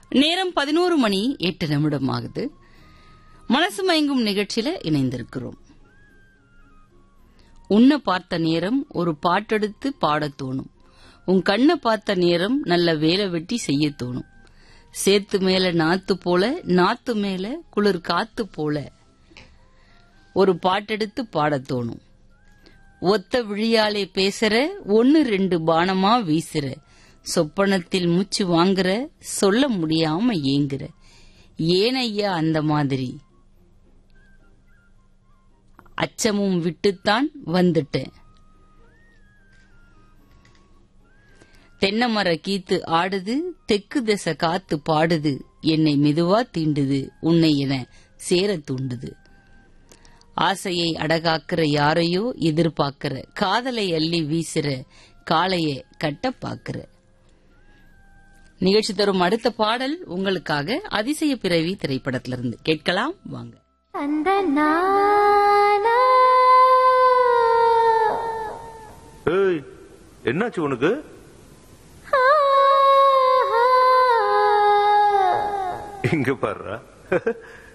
நேரம் பதினோரு மணி எட்டு நிமிடம் ஆகுது மனசு மயங்கும் நிகழ்ச்சியில இணைந்திருக்கிறோம் உன்னை பார்த்த நேரம் ஒரு பாட்டெடுத்து பாடத் தோணும் உன் கண்ணை பார்த்த நேரம் நல்ல வேலை வெட்டி செய்ய தோணும் சேத்து மேல நாத்து போல நாத்து மேல குளிர் காத்து போல ஒரு பாட்டெடுத்து பாடத் தோணும் ஒத்த விழியாலே பேசுற ஒன்னு ரெண்டு பானமா வீசுற சொப்பனத்தில் மூச்சு வாங்குற சொல்ல முடியாம ஏங்குற ஏன் ஐயா அந்த மாதிரி அச்சமும் விட்டுத்தான் வந்துட்டேன் தென்னை மர கீத்து ஆடுது தெக்கு திசை காத்து பாடுது என்னை மெதுவா தீண்டுது உன்னை என சேர தூண்டுது ஆசையை அடகாக்குற யாரையோ எதிர்பார்க்கிற காதலை அள்ளி வீசுற காளைய கட்ட பாக்குற நிகழ்ச்சி தரும் அடுத்த பாடல் உங்களுக்காக அதிசய பிறவி திரைப்படத்திலிருந்து கேட்கலாம் வாங்க அந்த நானா ஏய் என்னாச்சு உனக்கு இங்க பாருடா